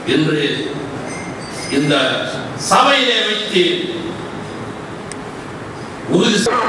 இன்று இந்த சபையிலே வைத்து உறுதி செய்-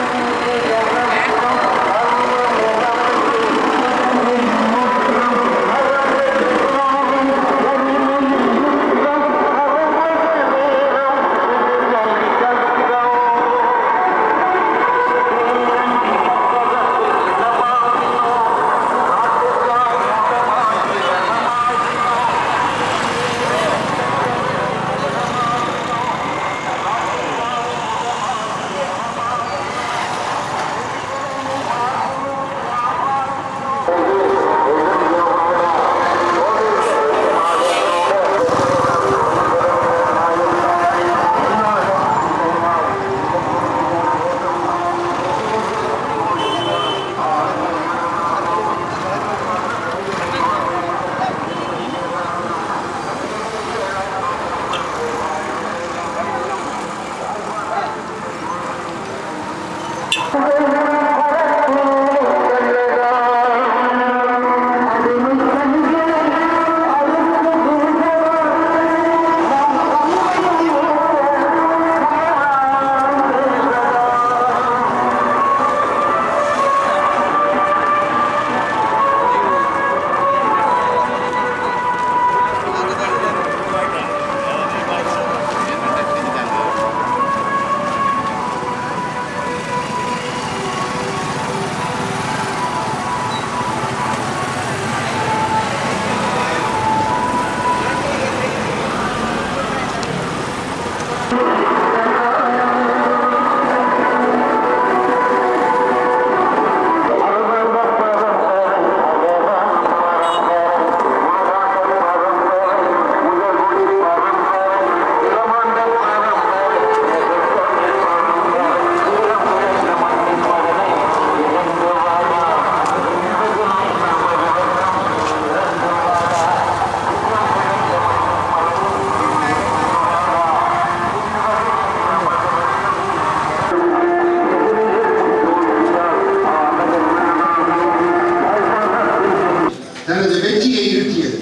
தனது வெற்றியை ஈட்டியது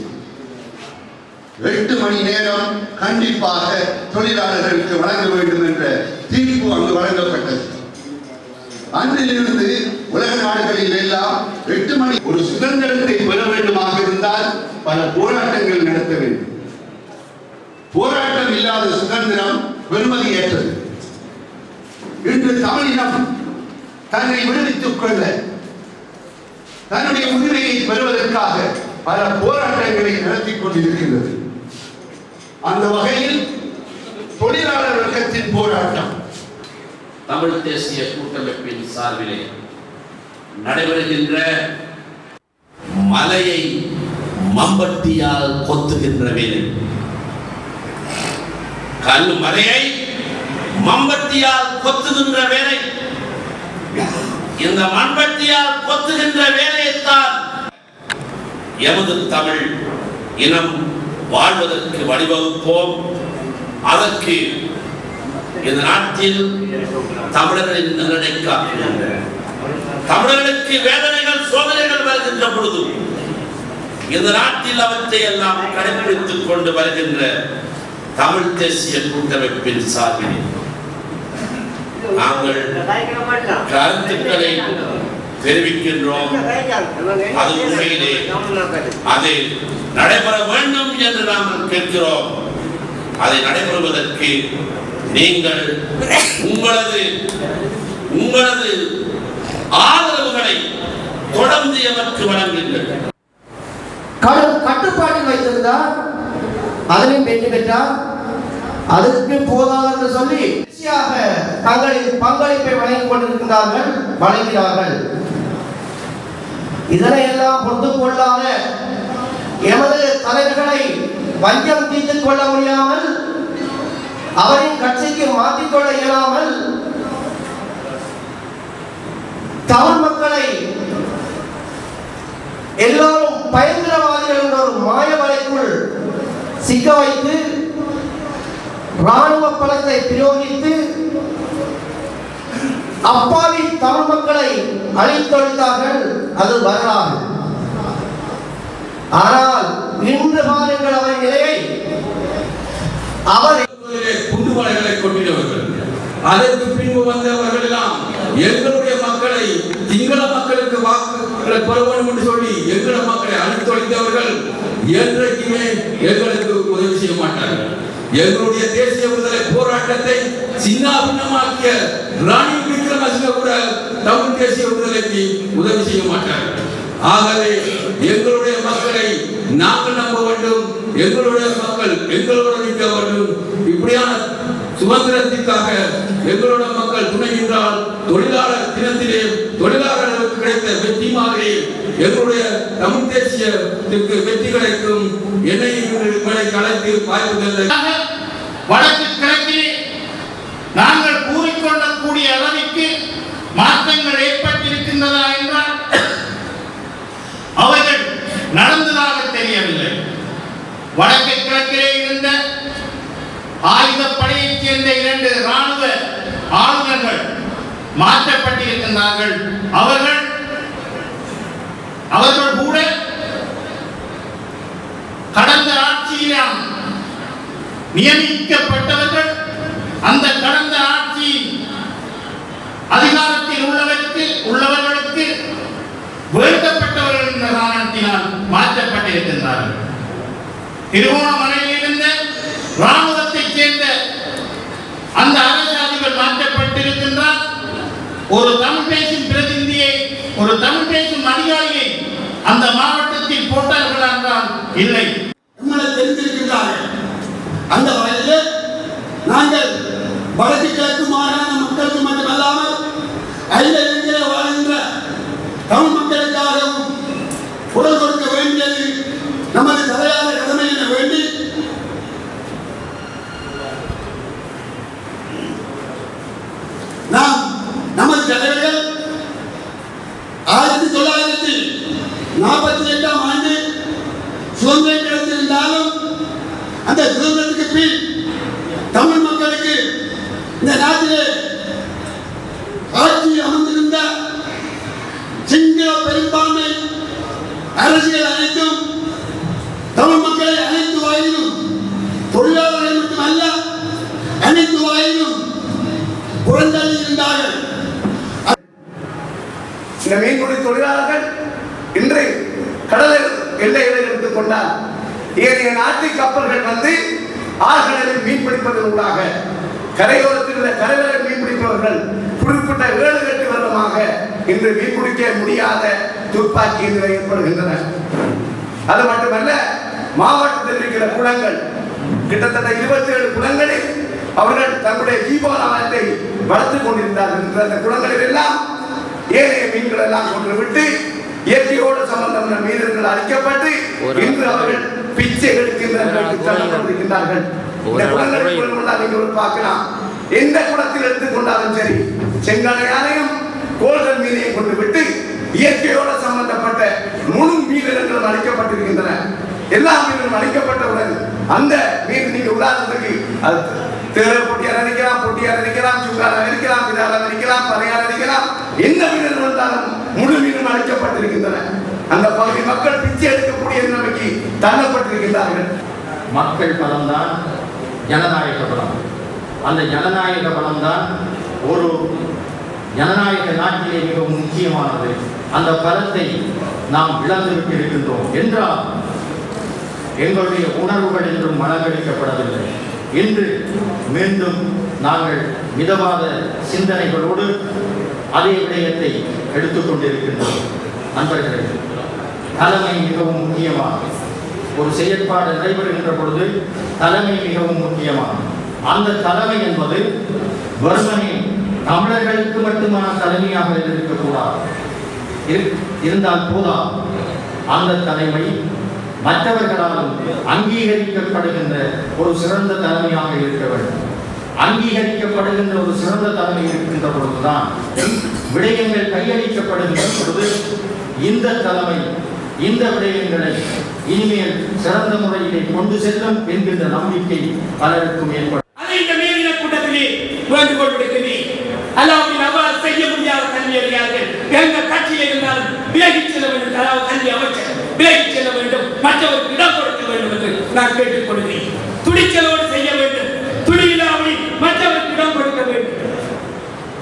எட்டு மணி நேரம் கண்டிப்பாக தொழிலாளர்களுக்கு வழங்க வேண்டும் என்ற தீர்ப்பு அங்கு வழங்கப்பட்டது அன்றிலிருந்து உலக நாடுகளில் எல்லாம் எட்டு மணி ஒரு சுதந்திரத்தை பெற வேண்டுமாக இருந்தால் பல போராட்டங்கள் நடத்த வேண்டும் போராட்டம் இல்லாத சுதந்திரம் பெருமதியற்றது இன்று தமிழினம் தன்னை விடுவித்துக் கொள்ள தன்னுடைய உரிமையை பெறுவதற்காக பல போராட்டங்களை நடத்தி கொண்டிருக்கின்றது அந்த வகையில் தொழிலாளர் வர்க்கத்தின் போராட்டம் தமிழ் தேசிய கூட்டமைப்பின் சார்பிலே நடைபெறுகின்ற மலையை மம்பட்டியால் கொத்துகின்ற வேலை கல் மலையை மம்பட்டியால் கொத்துகின்ற வேலை இந்த மண்பட்டியால் கொத்துகின்ற வேலையைத்தான் எமது தமிழ் இனம் வாழ்வதற்கு வழிவகுப்போம் அதற்கு இந்த நாட்டில் தமிழர்களின் நலனை காக்கின்ற தமிழர்களுக்கு வேதனைகள் சோதனைகள் வருகின்ற பொழுது இந்த நாட்டில் அவற்றை எல்லாம் கடைபிடித்துக் கொண்டு வருகின்ற தமிழ் தேசிய கூட்டமைப்பின் சார்பில் நாங்கள் கருத்துக்களை தெரிவிக்கின்றோம் அது உண்மையிலே அது நடைபெற வேண்டும் என்று நாம் கேட்கிறோம் அதை நடைபெறுவதற்கு நீங்கள் உங்களது உங்களது ஆதரவுகளை தொடர்ந்து எமக்கு வழங்குங்கள் கடும் கட்டுப்பாட்டில் வைத்திருந்தார் அதிலும் வெற்றி பெற்றார் அதற்கு போதாது என்று சொல்லி தொடர்ச்சியாக தங்களின் பங்களிப்பை வழங்கிக் கொண்டிருக்கிறார்கள் வழங்கினார்கள் இதனை எல்லாம் பொறுத்து கொள்ளாத எமது தலைவர்களை வஞ்சம் தீர்த்துக் கொள்ள முடியாமல் அவரின் கட்சிக்கு மாற்றிக்கொள்ள இயலாமல் தமிழ் மக்களை எல்லோரும் பயங்கரவாதிகள் என்ற ஒரு மாய வலைக்குள் சிக்க வைத்து ராணுவ பலத்தை பிரயோகித்து அப்பாவி தமிழ் மக்களை அழித்தொழித்தார்கள் அது வரலாறு ஆனால் இன்று பாருங்கள் அவரின் நிலையை அவர் முதலிலே குண்டுமலைகளை கொட்டினவர்கள் அதற்கு பின்பு வந்தவர்கள் எல்லாம் எங்களுடைய மக்களை சிங்கள மக்களுக்கு வாக்குகளை பெற வேண்டும் என்று சொல்லி எங்கள மக்களை அழித்தொழித்தவர்கள் என்றைக்குமே எங்களுக்கு உதவி செய்ய மாட்டார்கள் எங்களுடைய தேசிய விடுதலை போராட்டத்தை சின்னாபின்னமாக்கிய ராணி விக்ரமசிங்க கூட தமிழ் தேசிய விடுதலைக்கு உதவி செய்ய மாட்டார்கள் ஆகவே எங்களுடைய மக்களை நாங்கள் நம்ப வேண்டும் எங்களுடைய மக்கள் எங்களோடு நிற்க வேண்டும் இப்படியான சுதந்திரத்திற்காக எங்களோட மக்கள் துணை நின்றால் தொழிலாளர் தினத்திலே தொழிலாளர்களுக்கு கிடைத்த வெற்றி மாதிரி எங்களுடைய தமிழ் தேசியத்திற்கு வெற்றி கிடைக்கும் என்னை உங்களை கலைத்து வாய்ப்பு தந்த வடக்கு கிழக்கிலே நாங்கள் கூறிக்கொள்ளக்கூடிய அளவிற்கு மாற்றங்கள் ஏற்பட்டிருக்கின்றதா என்றால் அவைகள் நடந்ததாக தெரியவில்லை வடக்கு கிழக்கிலே இருந்த ஆயுதப்படையைச் சேர்ந்த இரண்டு ராணுவ ஆளுநர்கள் மாற்றப்பட்டிருக்கின்றார்கள் அவர்கள் அவர்கள் கூட கடந்த ஆட்சியிலாம் நியமிக்கப்பட்டவர்கள் அந்த கடந்த ஆட்சி அதிகாரத்தில் உள்ளவருக்கு உள்ளவர்களுக்கு வேண்டப்பட்டவர்கள் என்ற காரணத்தினால் மாற்றப்பட்டிருக்கின்றார்கள் திருவோணமலையில் இருந்த ராணுவத்தைச் சேர்ந்த அந்த அரசு அதிபர் மாற்றப்பட்டிருக்கின்றார் ஒரு தமிழ் பேசும் பிரதிநிதியை ஒரு தமிழ் பேசும் அதிகாரியை அந்த மாவட்டத்தில் போட்டார்களா என்றால் இல்லை நம்மளை தெரிந்திருக்கின்றார்கள் அந்த வகையில் நாங்கள் வடக்கு கிழக்கு மாகாண மக்களுக்கு மட்டுமல்லாமல் அகில இலங்கையில் வாழ்கின்ற தமிழ் மக்களுக்காகவும் குரல் கொடுக்க வேண்டியது நமது தலையாத கடமை என வேண்டி நாம் நமது தலைவர்கள் ஆயிரத்தி தொள்ளாயிரத்தி நாற்பத்தி எட்டாம் ஆண்டு சுதந்திரம் கிடைத்திருந்தாலும் அந்த சுதந்திரத்துக்கு பின் தமிழ் மக்களுக்கு இந்த நாட்டிலே ஆட்சி அமர்ந்திருந்த சிங்கள பெரும்பான்மை அரசியல் அனைத்தும் தமிழ் மக்களை அனைத்து வாயிலும் தொழிலாளர்கள் மட்டுமல்ல அனைத்து வாயிலும் புறந்தள்ளி இருந்தார்கள் இந்த மீன்பிடி தொழிலாளர்கள் இன்று கடல் எல்லைகளை எடுத்துக் கொண்டால் ஏனைய நாட்டு கப்பல்கள் வந்து ஆழ்கடலில் மீன் பிடிப்பதன் ஊடாக கரையோரத்தில் உள்ள கரையோர மீன் பிடிப்பவர்கள் குறிப்பிட்ட ஏழு எட்டு வருடமாக இன்று மீன் பிடிக்க முடியாத துப்பாக்கி நிலை ஏற்படுகின்றன அது மட்டுமல்ல மாவட்டத்தில் இருக்கிற குளங்கள் கிட்டத்தட்ட இருபத்தி ஏழு குளங்களில் அவர்கள் தங்களுடைய ஜீவனாமத்தை வளர்த்துக் கொண்டிருந்தார்கள் இன்று அந்த குளங்களில் எல்லாம் ஏனைய மீன்கள் எல்லாம் கொண்டு விட்டு இயற்கையோடு சம்பந்தமான மீனர்கள் அழிக்கப்பட்டு இன்று அவர்கள் பிச்சை எடுக்கின்ற நிலைக்கு தள்ளப்பட்டிருக்கின்றார்கள் இந்த குளங்களை கொண்டால் நீங்கள் பார்க்கலாம் எந்த குளத்தில் எடுத்துக்கொண்டாலும் சரி செங்கலையானையும் கோள்கள் மீனையும் கொண்டு விட்டு இயற்கையோடு சம்பந்தப்பட்ட முழு மீனினங்களும் அழிக்கப்பட்டிருக்கின்றன எல்லா மீனும் அழிக்கப்பட்டவுடன் அந்த மீன் நீங்க உதாரணத்துக்கு அது தேர பொட்டியார் நினைக்கலாம் பொட்டியார் நினைக்கலாம் சுங்கார நினைக்கலாம் பிதார நினைக்கலாம் பறையார் நினைக்கலாம் எந்த மீன் வந்தாலும் முழு மீனும் அழிக்கப்பட்டிருக்கின்றன அந்த பகுதி மக்கள் பிச்சை எடுக்கக்கூடிய நிலைமைக்கு தள்ளப்பட்டிருக்கின்றார்கள் மக்கள் பலம்தான் ஜனநாயக பலம் அந்த ஜனநாயக பலம்தான் ஒரு ஜனநாயக நாட்டிலே மிகவும் முக்கியமானது அந்த பலத்தை நாம் இழந்துவிட்டு இருக்கின்றோம் என்றால் எங்களுடைய உணர்வுகள் என்றும் மனங்களிக்கப்படவில்லை இன்று மீண்டும் நாங்கள் மிதவாத சிந்தனைகளோடு அதே விடயத்தை எடுத்துக்கொண்டிருக்கின்றோம் நண்பர்களே தலைமை மிகவும் முக்கியமானது ஒரு செயற்பாடு நடைபெறுகின்ற பொழுது தலைமை மிகவும் முக்கியமானது அந்த தலைமை என்பது வெறுமனே தமிழர்களுக்கு மட்டுமான தலைமையாக இருக்கக்கூடாது இரு- இருந்தால் போதா அந்த தலைமை மற்றவர்களாலும் அங்கீகரிக்கப்படுகின்ற ஒரு சிறந்த தலைமையாக இருக்க வேண்டும் அங்கீகரிக்கப்படுகின்ற ஒரு சிறந்த தலைமை இருக்கின்ற பொழுதுதான் விடயங்கள் கையளிக்கப்படுகின்ற பொழுது இந்த தலைமை இந்த விடயங்களை இனிமேல் சிறந்த முறையிலே கொண்டு செல்லும் என்கின்ற நம்பிக்கை பலருக்கும் ஏற்படும் அதை இந்த மேலின கூட்டத்திலே வேண்டுகோள் விடுக்கிறேன் அல்லாவுடைய அவ்வாறு செய்ய முடியாத கல்வி அறியார்கள் எந்த கட்சியில் இருந்தாலும் விலகிச் செல்ல வேண்டும் அதாவது கல்வி அமைச்சர் விலகிச் செல்ல வேண்டும் மற்றவருக்கு இடம் கொடுக்க வேண்டும் என்று நான் கேட்டுக் கொள்கிறேன் துணிச்சலோடு செய்ய வேண்டும்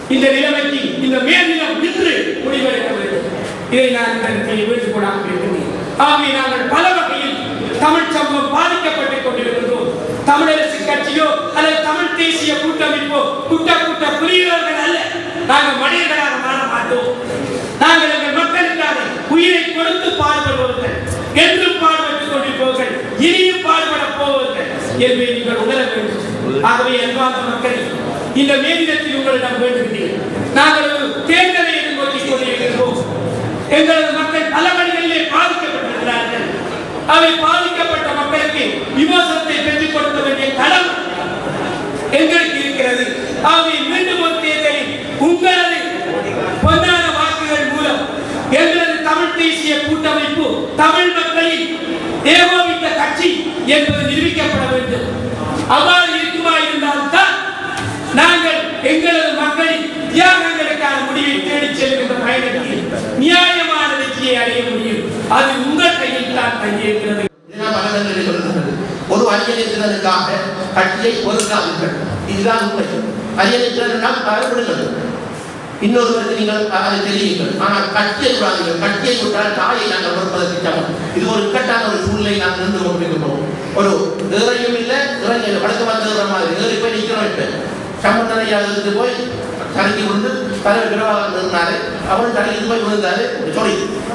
இந்த நிலைமைக்கு இந்த மேல்நிலம் நின்று முடிவெடுக்க வேண்டும் இதை நான் இந்த இடத்தில் வேண்டுகோளாக இருக்கின்றேன் ஆகவே நாங்கள் பல வகையில் தமிழ் சமூகம் பாதிக்கப்பட்டுக் கொண்டிருக்கின்றோம் தமிழரசு கட்சியோ அல்லது தமிழ் தேசிய கூட்டமைப்போ குட்ட குட்ட புரியவர்கள் அல்ல நாங்கள் மனிதர்களாக மாற மாட்டோம் நாங்கள் எங்கள் மக்களுக்காக உயிரை கொடுத்து பாடுபடுவர்கள் என்றும் பாடுபட்டுக் கொண்டிருப்பவர்கள் இனியும் பாடுபட போவர்கள் என்பதை நீங்கள் உணர வேண்டும் ஆகவே அன்பார்ந்த மக்களே இந்த மேலிடத்தில் உங்களிடம் வேண்டுகிறேன் நாங்கள் ஒரு தேர்தலை எதிர்நோக்கிக் கொண்டிருக்கின்றோம் எங்களது மக்கள் பல வழிகளிலே பாதிக்கப்பட்டிருக்கிறார்கள் அவை பாதிக்கப்பட்ட மக்களுக்கு விமோசனத்தை பெற்றுக் கொடுக்க வேண்டிய கடமை எங்களுக்கு இருக்கிறது ஆகவே மீண்டும் ஒரு தேர்தலில் உங்களது பொன்னான வாக்குகள் மூலம் எங்களது தமிழ் தேசிய கூட்டமைப்பு தமிழ் மக்களின் ஏகோபித்த கட்சி என்பது நிரூபிக்கப்பட வேண்டும் அவ்வாறு இருக்குமா இருந்தால்தான் நாங்கள் எங்களது மக்களின் தியாகங்களுக்கான முடிவை தேடிச் செல்கின்ற பயணத்தில் நியாயமான வெற்றியை அடைய முடியும் அது உங்கள் கையில் தான் தங்கியிருக்கிறது இதனால் பல இடங்களில் சொல்லுகிறது ஒரு அரியணைத்திறனுக்காக கட்சியை ஒதுக்காதீர்கள் இதுதான் உண்மை அரியணைத்திறனால் விடுங்கள் இன்னொருவருக்கு நீங்கள் அதை தெரியுங்கள் ஆனால் கட்சியை விடாதீர்கள் கட்சியை விட்டால் தாயை நாங்கள் பொறுப்பதற்கு சமம் இது ஒரு இக்கட்டான ஒரு சூழ்நிலை நாங்கள் நின்று கொண்டிருக்கிறோம் ஒரு ஏறையும் இல்லை இறங்க வடக்கு வந்து மாதிரி ஏறி போய் நிற்கிறோம் இப்போ சம்பந்தனையாக இருந்து போய் தரங்கி விழுந்து தலைவர் பிரபாகரன் இருந்தாரு அவரும் தரங்கி போய் விழுந்தாரு சாரி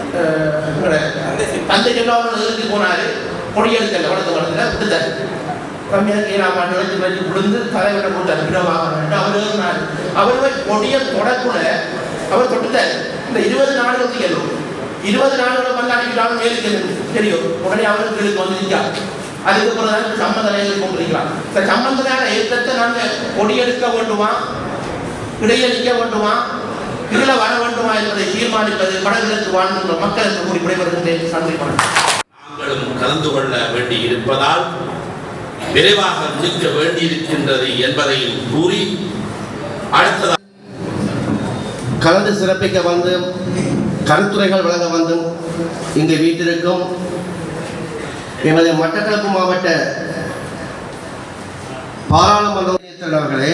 தந்தை செல்வாமல் இருந்து போனாரு கொடியெடுக்கல வடக்கு வடத்துல விட்டுட்டாரு கம்மியாக ஏழாம் ஆண்டு வரைக்கும் வரைக்கும் விழுந்து தலைவரை போட்டார் பிரபாகரன் அவர் ஏறினார் அவர் போய் கொடியை தொடக்குள்ள அவர் தொட்டுட்டார் இந்த இருபது நாடுகளுக்கு எல்லும் இருபது நாடுகளை பங்காளிக்கிறாலும் மேலுக்கு தெரியும் உடனே அவருக்கு கீழுக்கு வந்து நிற்கார் அதுக்கப்புறம் தான் சம்பந்தனையில் கொண்டிருக்கலாம் இந்த சம்பந்தனான ஏற்றத்தை நாங்கள் கொடியெடுக்க வேண்டுமா இடையளிக்க வேண்டுமா கீழே வர வேண்டுமா என்பதை தீர்மானிப்பது வடகிழக்கு வாழ்ந்துள்ள மக்களுக்கு கூறி விடைபெறுகின்றேன் நன்றி வணக்கம் நாங்களும் கலந்து கொள்ள வேண்டி இருப்பதால் விரைவாக முடிக்க வேண்டியிருக்கின்றது என்பதையும் கூறி அடுத்ததாக கலந்து சிறப்பிக்க வந்து கருத்துரைகள் வழங்க வந்தும் இங்கு வீட்டிற்கும் எமது மட்டக்களப்பு மாவட்ட பாராளுமன்ற உறுப்பினர் அவர்களே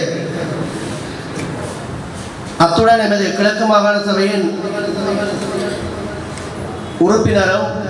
அத்துடன் எமது கிழக்கு மாகாண சபையின் உறுப்பினரும்